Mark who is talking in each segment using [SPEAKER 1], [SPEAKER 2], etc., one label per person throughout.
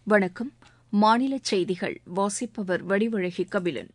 [SPEAKER 1] வணக்கம் மாநில செய்திகள் வாசிப்பவர் வடிவழகி கபிலன்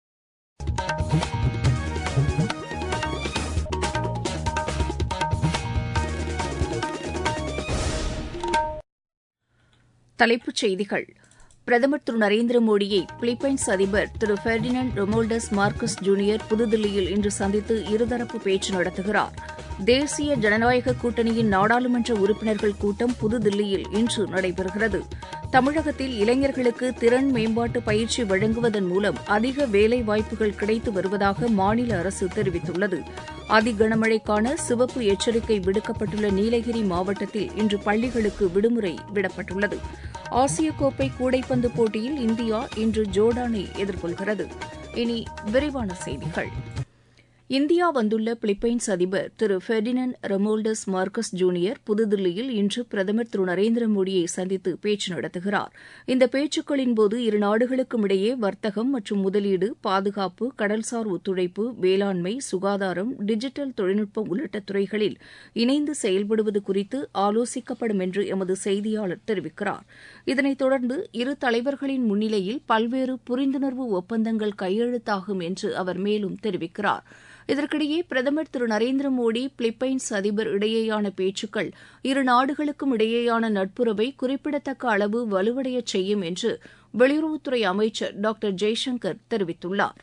[SPEAKER 1] தலைப்புச் செய்திகள் பிரதமர் திரு நரேந்திர மோடியை பிலிப்பைன்ஸ் அதிபர் திரு பெர்டினண்ட் ரொமோல்டஸ் மார்கஸ் ஜூனியர் புதுதில்லியில் இன்று சந்தித்து இருதரப்பு பேச்சு நடத்துகிறார் தேசிய ஜனநாயக கூட்டணியின் நாடாளுமன்ற உறுப்பினர்கள் கூட்டம் புதுதில்லியில் இன்று நடைபெறுகிறது தமிழகத்தில் இளைஞர்களுக்கு திறன் மேம்பாட்டு பயிற்சி வழங்குவதன் மூலம் அதிக வேலைவாய்ப்புகள் கிடைத்து வருவதாக மாநில அரசு தெரிவித்துள்ளது அதிகனமழைக்கான சிவப்பு எச்சரிக்கை விடுக்கப்பட்டுள்ள நீலகிரி மாவட்டத்தில் இன்று பள்ளிகளுக்கு விடுமுறை விடப்பட்டுள்ளது ஆசிய கோப்பை கூடைப்பந்து போட்டியில் இந்தியா இன்று ஜோர்டானை எதிர்கொள்கிறது இனி விரிவான செய்திகள் இந்தியா வந்துள்ள பிலிப்பைன்ஸ் அதிபர் திரு பெர்டினண்ட் ரமோல்டஸ் மார்கஸ் ஜூனியர் புதுதில்லியில் இன்று பிரதமர் திரு நரேந்திர மோடியை சந்தித்து பேச்சு நடத்துகிறார் இந்த பேச்சுக்களின்போது இரு நாடுகளுக்கும் இடையே வர்த்தகம் மற்றும் முதலீடு பாதுகாப்பு கடல்சார் ஒத்துழைப்பு வேளாண்மை சுகாதாரம் டிஜிட்டல் தொழில்நுட்பம் உள்ளிட்ட துறைகளில் இணைந்து செயல்படுவது குறித்து ஆலோசிக்கப்படும் என்று எமது செய்தியாளர் தெரிவிக்கிறார் இதனைத் தொடர்ந்து இரு தலைவர்களின் முன்னிலையில் பல்வேறு புரிந்துணர்வு ஒப்பந்தங்கள் கையெழுத்தாகும் என்று அவர் மேலும் தெரிவிக்கிறார் இதற்கிடையே பிரதமர் திரு நரேந்திர மோடி பிலிப்பைன்ஸ் அதிபர் இடையேயான பேச்சுக்கள் இரு நாடுகளுக்கும் இடையேயான நட்புறவை குறிப்பிடத்தக்க அளவு வலுவடையச் செய்யும் என்று வெளியுறவுத்துறை அமைச்சர் டாக்டர் ஜெய்சங்கர் தெரிவித்துள்ளார்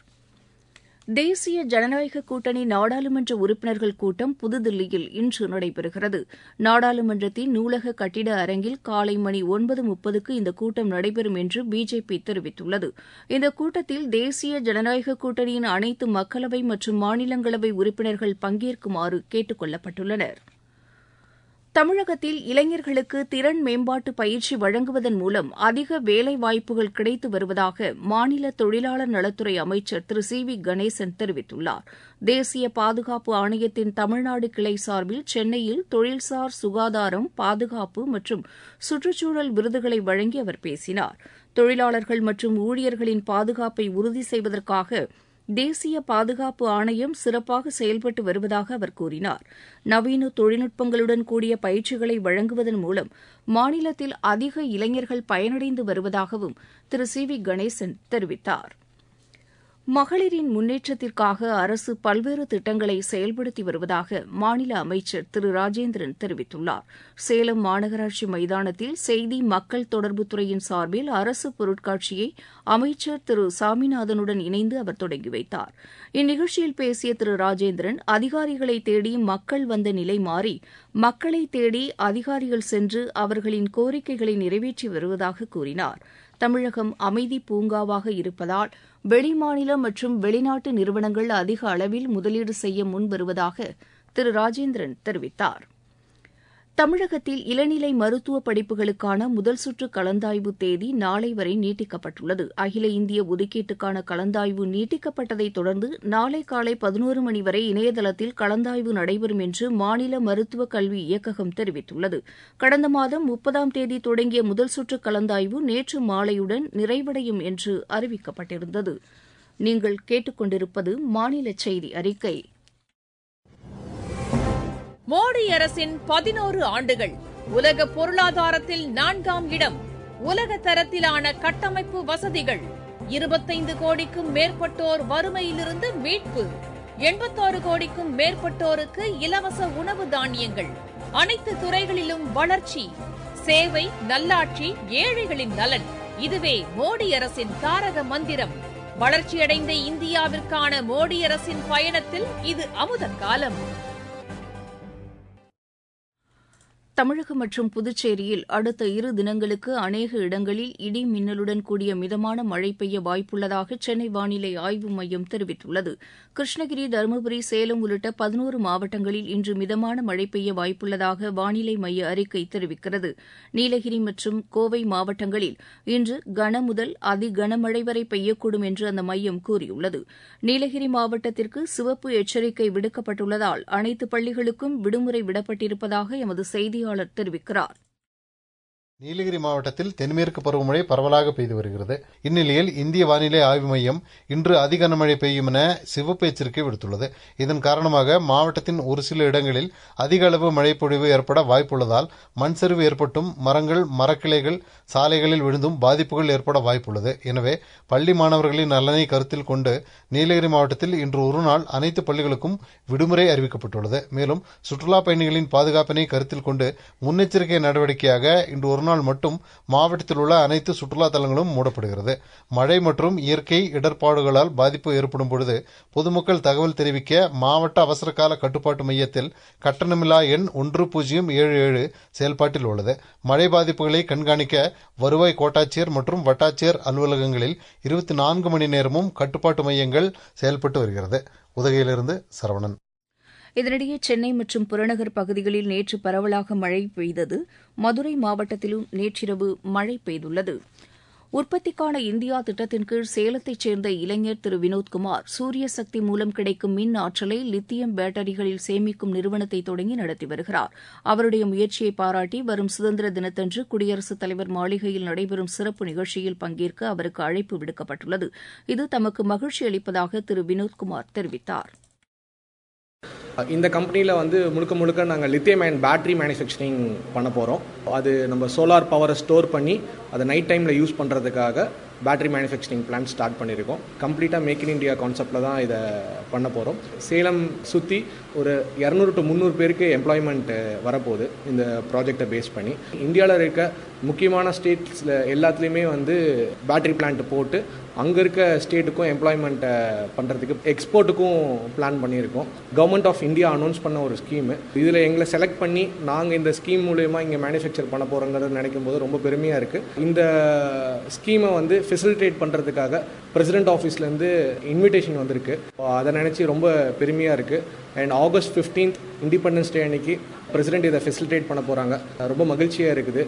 [SPEAKER 1] தேசிய ஜனநாயக கூட்டணி நாடாளுமன்ற உறுப்பினர்கள் கூட்டம் புதுதில்லியில் இன்று நடைபெறுகிறது நாடாளுமன்றத்தின் நூலக கட்டிட அரங்கில் காலை மணி ஒன்பது முப்பதுக்கு இந்த கூட்டம் நடைபெறும் என்று பிஜேபி தெரிவித்துள்ளது இந்த கூட்டத்தில் தேசிய ஜனநாயக கூட்டணியின் அனைத்து மக்களவை மற்றும் மாநிலங்களவை உறுப்பினர்கள் பங்கேற்குமாறு கேட்டுக் கொள்ளப்பட்டுள்ளனா் தமிழகத்தில் இளைஞர்களுக்கு திறன் மேம்பாட்டு பயிற்சி வழங்குவதன் மூலம் அதிக வேலைவாய்ப்புகள் கிடைத்து வருவதாக மாநில தொழிலாளர் நலத்துறை அமைச்சர் திரு சி வி கணேசன் தெரிவித்துள்ளார் தேசிய பாதுகாப்பு ஆணையத்தின் தமிழ்நாடு கிளை சார்பில் சென்னையில் தொழில்சார் சுகாதாரம் பாதுகாப்பு மற்றும் சுற்றுச்சூழல் விருதுகளை வழங்கி அவர் பேசினார் தொழிலாளர்கள் மற்றும் ஊழியர்களின் பாதுகாப்பை உறுதி செய்வதற்காக தேசிய பாதுகாப்பு ஆணையம் சிறப்பாக செயல்பட்டு வருவதாக அவர் கூறினார் நவீன தொழில்நுட்பங்களுடன் கூடிய பயிற்சிகளை வழங்குவதன் மூலம் மாநிலத்தில் அதிக இளைஞர்கள் பயனடைந்து வருவதாகவும் திரு சி வி கணேசன் தெரிவித்தார் மகளிரின் முன்னேற்றத்திற்காக அரசு பல்வேறு திட்டங்களை செயல்படுத்தி வருவதாக மாநில அமைச்சர் திரு ராஜேந்திரன் தெரிவித்துள்ளார் சேலம் மாநகராட்சி மைதானத்தில் செய்தி மக்கள் தொடர்புத்துறையின் சார்பில் அரசு பொருட்காட்சியை அமைச்சர் திரு சாமிநாதனுடன் இணைந்து அவர் தொடங்கி வைத்தார் இந்நிகழ்ச்சியில் பேசிய திரு ராஜேந்திரன் அதிகாரிகளை தேடி மக்கள் வந்த நிலை மாறி மக்களை தேடி அதிகாரிகள் சென்று அவர்களின் கோரிக்கைகளை நிறைவேற்றி வருவதாக கூறினார் தமிழகம் அமைதி பூங்காவாக இருப்பதால் வெளிமாநில மற்றும் வெளிநாட்டு நிறுவனங்கள் அதிக அளவில் முதலீடு செய்ய முன்வருவதாக திரு ராஜேந்திரன் தெரிவித்தார் தமிழகத்தில் இளநிலை மருத்துவ படிப்புகளுக்கான முதல் சுற்று கலந்தாய்வு தேதி நாளை வரை நீட்டிக்கப்பட்டுள்ளது அகில இந்திய ஒதுக்கீட்டுக்கான கலந்தாய்வு நீட்டிக்கப்பட்டதைத் தொடர்ந்து நாளை காலை பதினோரு மணி வரை இணையதளத்தில் கலந்தாய்வு நடைபெறும் என்று மாநில மருத்துவ கல்வி இயக்ககம் தெரிவித்துள்ளது கடந்த மாதம் முப்பதாம் தேதி தொடங்கிய முதல் சுற்று கலந்தாய்வு நேற்று மாலையுடன் நிறைவடையும் என்று அறிவிக்கப்பட்டிருந்தது நீங்கள் கேட்டுக்கொண்டிருப்பது மாநில செய்தி அறிக்கை
[SPEAKER 2] மோடி அரசின் பதினோரு ஆண்டுகள் உலக பொருளாதாரத்தில் நான்காம் இடம் உலக தரத்திலான கட்டமைப்பு வசதிகள் இருபத்தைந்து கோடிக்கும் மேற்பட்டோர் வறுமையிலிருந்து மீட்பு எண்பத்தாறு கோடிக்கும் மேற்பட்டோருக்கு இலவச உணவு தானியங்கள் அனைத்து துறைகளிலும் வளர்ச்சி சேவை நல்லாட்சி ஏழைகளின் நலன் இதுவே மோடி அரசின் தாரக மந்திரம் வளர்ச்சியடைந்த இந்தியாவிற்கான மோடி அரசின் பயணத்தில் இது அமுத காலம்
[SPEAKER 1] தமிழகம் மற்றும் புதுச்சேரியில் அடுத்த இரு தினங்களுக்கு அநேக இடங்களில் இடி மின்னலுடன் கூடிய மிதமான மழை பெய்ய வாய்ப்புள்ளதாக சென்னை வானிலை ஆய்வு மையம் தெரிவித்துள்ளது கிருஷ்ணகிரி தருமபுரி சேலம் உள்ளிட்ட பதினோரு மாவட்டங்களில் இன்று மிதமான மழை பெய்ய வாய்ப்புள்ளதாக வானிலை மைய அறிக்கை தெரிவிக்கிறது நீலகிரி மற்றும் கோவை மாவட்டங்களில் இன்று கன முதல் அதி கனமழை வரை பெய்யக்கூடும் என்று அந்த மையம் கூறியுள்ளது நீலகிரி மாவட்டத்திற்கு சிவப்பு எச்சரிக்கை விடுக்கப்பட்டுள்ளதால் அனைத்து பள்ளிகளுக்கும் விடுமுறை விடப்பட்டிருப்பதாக எமது செய்தியாளர் தெரிவிக்கிறார்
[SPEAKER 3] நீலகிரி மாவட்டத்தில் தென்மேற்கு பருவமழை பரவலாக பெய்து வருகிறது இந்நிலையில் இந்திய வானிலை ஆய்வு மையம் இன்று அதி கனமழை பெய்யும் என சிவப்பு எச்சரிக்கை விடுத்துள்ளது இதன் காரணமாக மாவட்டத்தின் ஒரு சில இடங்களில் அதிக அளவு மழைப்பொழிவு ஏற்பட வாய்ப்புள்ளதால் மண் சரிவு ஏற்பட்டும் மரங்கள் மரக்கிளைகள் சாலைகளில் விழுந்தும் பாதிப்புகள் ஏற்பட வாய்ப்புள்ளது எனவே பள்ளி மாணவர்களின் நலனை கருத்தில் கொண்டு நீலகிரி மாவட்டத்தில் இன்று ஒருநாள் அனைத்து பள்ளிகளுக்கும் விடுமுறை அறிவிக்கப்பட்டுள்ளது மேலும் சுற்றுலா பயணிகளின் பாதுகாப்பினை கருத்தில் கொண்டு முன்னெச்சரிக்கை நடவடிக்கையாக இன்று ஒரு நாள் மட்டும் மாவட்டத்தில் உள்ள அனைத்து சுற்றுலா தலங்களும் மூடப்படுகிறது மழை மற்றும் இயற்கை இடர்பாடுகளால் பாதிப்பு ஏற்படும் பொழுது பொதுமக்கள் தகவல் தெரிவிக்க மாவட்ட அவசர கால கட்டுப்பாட்டு மையத்தில் கட்டணமில்லா எண் ஒன்று பூஜ்ஜியம் ஏழு ஏழு செயல்பாட்டில் உள்ளது மழை பாதிப்புகளை கண்காணிக்க வருவாய் கோட்டாட்சியர் மற்றும் வட்டாட்சியர் அலுவலகங்களில் இருபத்தி நான்கு மணி நேரமும் கட்டுப்பாட்டு மையங்கள் செயல்பட்டு வருகிறது உதகையிலிருந்து சரவணன்
[SPEAKER 1] இதனிடையே சென்னை மற்றும் புறநகர் பகுதிகளில் நேற்று பரவலாக மழை பெய்தது மதுரை மாவட்டத்திலும் நேற்றிரவு மழை பெய்துள்ளது உற்பத்திக்கான இந்தியா திட்டத்தின் கீழ் சேலத்தைச் சேர்ந்த இளைஞர் திரு வினோத்குமார் சூரிய சக்தி மூலம் கிடைக்கும் மின் ஆற்றலை லித்தியம் பேட்டரிகளில் சேமிக்கும் நிறுவனத்தை தொடங்கி நடத்தி வருகிறார் அவருடைய முயற்சியை பாராட்டி வரும் சுதந்திர தினத்தன்று குடியரசுத் தலைவர் மாளிகையில் நடைபெறும் சிறப்பு நிகழ்ச்சியில் பங்கேற்க அவருக்கு அழைப்பு விடுக்கப்பட்டுள்ளது இது தமக்கு மகிழ்ச்சி அளிப்பதாக திரு வினோத்குமார் தெரிவித்தார்
[SPEAKER 4] இந்த கம்பெனியில் வந்து முழுக்க முழுக்க நாங்கள் லித்தியம் அயன் பேட்டரி மேனுஃபேக்சரிங் பண்ண போகிறோம் அது நம்ம சோலார் பவரை ஸ்டோர் பண்ணி அதை நைட் டைமில் யூஸ் பண்ணுறதுக்காக பேட்டரி மேனுஃபேக்சரிங் பிளான்ட் ஸ்டார்ட் பண்ணியிருக்கோம் கம்ப்ளீட்டாக மேக் இன் இந்தியா கான்செப்டில் தான் இதை பண்ண போகிறோம் சேலம் சுற்றி ஒரு இரநூறு டு முந்நூறு பேருக்கு எம்ப்ளாய்மெண்ட் வரப்போகுது இந்த ப்ராஜெக்டை பேஸ் பண்ணி இந்தியாவில் இருக்க முக்கியமான ஸ்டேட்ஸில் எல்லாத்துலேயுமே வந்து பேட்டரி பிளான்ட் போட்டு அங்கே இருக்க ஸ்டேட்டுக்கும் எம்ப்ளாய்மெண்ட்டை பண்ணுறதுக்கு எக்ஸ்போர்ட்டுக்கும் பிளான் பண்ணியிருக்கோம் கவர்மெண்ட் ஆஃப் இந்தியா அனௌன்ஸ் பண்ண ஒரு ஸ்கீமு இதில் எங்களை செலக்ட் பண்ணி நாங்கள் இந்த ஸ்கீம் மூலயமா இங்கே மேனுஃபேக்சர் பண்ண போகிறோங்கிறத நினைக்கும் போது ரொம்ப பெருமையாக இருக்குது இந்த ஸ்கீமை வந்து ஃபெசிலிட்டேட் பண்ணுறதுக்காக பிரசிடென்ட் ஆஃபீஸ்லேருந்து இன்விடேஷன் வந்திருக்கு அதை நினச்சி ரொம்ப பெருமையாக இருக்குது and August fifteenth Independence Day அன்னைக்கு பிரசிடென்ட் இதை ஃபெசிலிட்டேட் பண்ண போகிறாங்க ரொம்ப மகிழ்ச்சியாக இருக்குது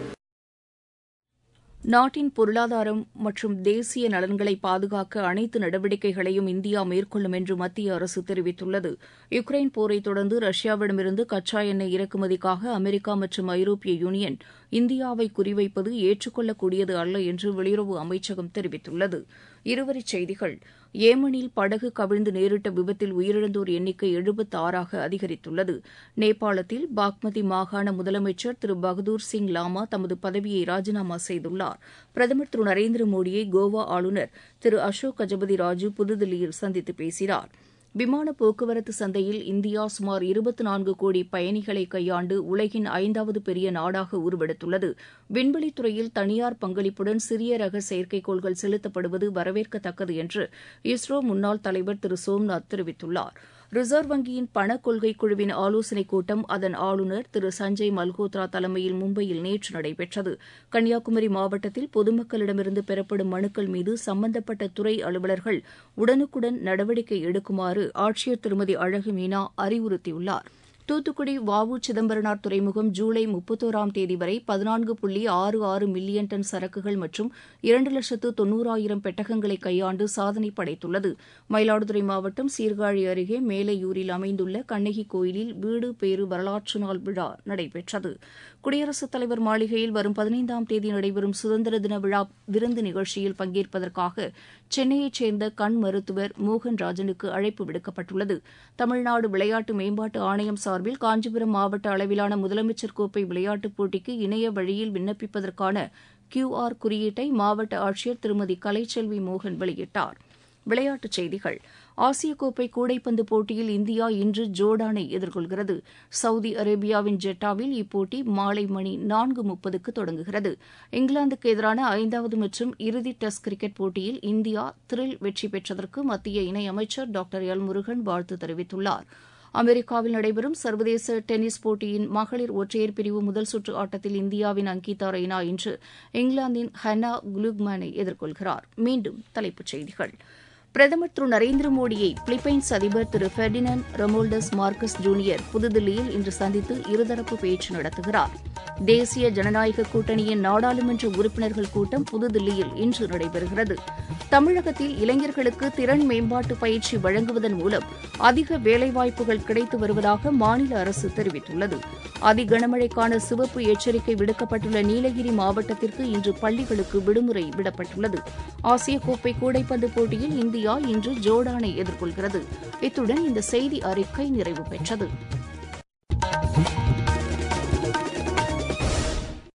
[SPEAKER 1] நாட்டின் பொருளாதாரம் மற்றும் தேசிய நலன்களை பாதுகாக்க அனைத்து நடவடிக்கைகளையும் இந்தியா மேற்கொள்ளும் என்று மத்திய அரசு தெரிவித்துள்ளது யுக்ரைன் போரை தொடர்ந்து ரஷ்யாவிடமிருந்து கச்சா எண்ணெய் இறக்குமதிக்காக அமெரிக்கா மற்றும் ஐரோப்பிய யூனியன் இந்தியாவை குறிவைப்பது ஏற்றுக்கொள்ளக்கூடியது அல்ல என்று வெளியுறவு அமைச்சகம் தெரிவித்துள்ளது இருவரிச் செய்திகள் ஏமனில் படகு கவிழ்ந்து நேரிட்ட விபத்தில் உயிரிழந்தோர் எண்ணிக்கை எழுபத்து ஆறாக அதிகரித்துள்ளது நேபாளத்தில் பாக்மதி மாகாண முதலமைச்சர் திரு பகதூர் சிங் லாமா தமது பதவியை ராஜினாமா செய்துள்ளார் பிரதமர் திரு நரேந்திர மோடியை கோவா ஆளுநர் திரு அசோக் கஜபதி ராஜு புதுதில்லியில் சந்தித்து பேசினார் விமான போக்குவரத்து சந்தையில் இந்தியா சுமார் இருபத்தி நான்கு கோடி பயணிகளை கையாண்டு உலகின் ஐந்தாவது பெரிய நாடாக உருவெடுத்துள்ளது விண்வெளித்துறையில் தனியார் பங்களிப்புடன் சிறிய ரக செயற்கைக்கோள்கள் செலுத்தப்படுவது வரவேற்கத்தக்கது என்று இஸ்ரோ முன்னாள் தலைவர் திரு சோம்நாத் தெரிவித்துள்ளார் ரிசர்வ் வங்கியின் பணக் கொள்கை குழுவின் ஆலோசனைக் கூட்டம் அதன் ஆளுநர் திரு சஞ்சய் மல்ஹோத்ரா தலைமையில் மும்பையில் நேற்று நடைபெற்றது கன்னியாகுமரி மாவட்டத்தில் பொதுமக்களிடமிருந்து பெறப்படும் மனுக்கள் மீது சம்பந்தப்பட்ட துறை அலுவலர்கள் உடனுக்குடன் நடவடிக்கை எடுக்குமாறு ஆட்சியர் திருமதி அழகு மீனா அறிவுறுத்தியுள்ளார் தூத்துக்குடி வ உ சிதம்பரனார் துறைமுகம் ஜூலை முப்பத்தோராம் தேதி வரை பதினான்கு புள்ளி ஆறு ஆறு மில்லியன் டன் சரக்குகள் மற்றும் இரண்டு லட்சத்து தொன்னூறாயிரம் பெட்டகங்களை கையாண்டு சாதனை படைத்துள்ளது மயிலாடுதுறை மாவட்டம் சீர்காழி அருகே மேலையூரில் அமைந்துள்ள கண்ணகி கோயிலில் வீடு பேறு வரலாற்று நாள் விழா நடைபெற்றது குடியரசுத் தலைவர் மாளிகையில் வரும் பதினைந்தாம் தேதி நடைபெறும் சுதந்திர தின விழா விருந்து நிகழ்ச்சியில் பங்கேற்பதற்காக சென்னையைச் சேர்ந்த கண் மருத்துவர் மோகன் ராஜனுக்கு அழைப்பு விடுக்கப்பட்டுள்ளது தமிழ்நாடு விளையாட்டு மேம்பாட்டு ஆணையம் சார்பில் காஞ்சிபுரம் மாவட்ட அளவிலான முதலமைச்சர் கோப்பை விளையாட்டுப் போட்டிக்கு இணைய வழியில் விண்ணப்பிப்பதற்கான கியூ ஆர் குறியீட்டை மாவட்ட ஆட்சியர் திருமதி கலைச்செல்வி மோகன் வெளியிட்டார் விளையாட்டுச் செய்திகள் ஆசிய கோப்பை கூடைப்பந்து போட்டியில் இந்தியா இன்று ஜோர்டானை எதிர்கொள்கிறது சவுதி அரேபியாவின் ஜெட்டாவில் இப்போட்டி மாலை மணி நான்கு முப்பதுக்கு தொடங்குகிறது இங்கிலாந்துக்கு எதிரான ஐந்தாவது மற்றும் இறுதி டெஸ்ட் கிரிக்கெட் போட்டியில் இந்தியா த்ரில் வெற்றி பெற்றதற்கு மத்திய இணையமைச்சர் டாக்டர் எல் முருகன் வாழ்த்து தெரிவித்துள்ளார் அமெரிக்காவில் நடைபெறும் சர்வதேச டென்னிஸ் போட்டியின் மகளிர் ஒற்றையர் பிரிவு முதல் சுற்று ஆட்டத்தில் இந்தியாவின் அங்கிதா ரெய்னா இன்று இங்கிலாந்தின் ஹன்னா குலுக்மேனை எதிர்கொள்கிறார் மீண்டும் தலைப்புச் செய்திகள் பிரதமர் திரு நரேந்திர மோடியை பிலிப்பைன்ஸ் அதிபர் திரு பெர்டினன் ரொமோல்டஸ் மார்க்கஸ் ஜூனியர் புதுதில்லியில் இன்று சந்தித்து இருதரப்பு பேச்சு நடத்துகிறார் தேசிய ஜனநாயக கூட்டணியின் நாடாளுமன்ற உறுப்பினர்கள் கூட்டம் புதுதில்லியில் இன்று நடைபெறுகிறது தமிழகத்தில் இளைஞர்களுக்கு திறன் மேம்பாட்டு பயிற்சி வழங்குவதன் மூலம் அதிக வேலைவாய்ப்புகள் கிடைத்து வருவதாக மாநில அரசு தெரிவித்துள்ளது அதிகனமழைக்கான சிவப்பு எச்சரிக்கை விடுக்கப்பட்டுள்ள நீலகிரி மாவட்டத்திற்கு இன்று பள்ளிகளுக்கு விடுமுறை விடப்பட்டுள்ளது ஆசிய கோப்பை கூடைப்பந்து போட்டியில் இந்தியா இன்று ஜோர்டானை எதிர்கொள்கிறது இத்துடன் இந்த செய்தி அறிக்கை நிறைவு பெற்றது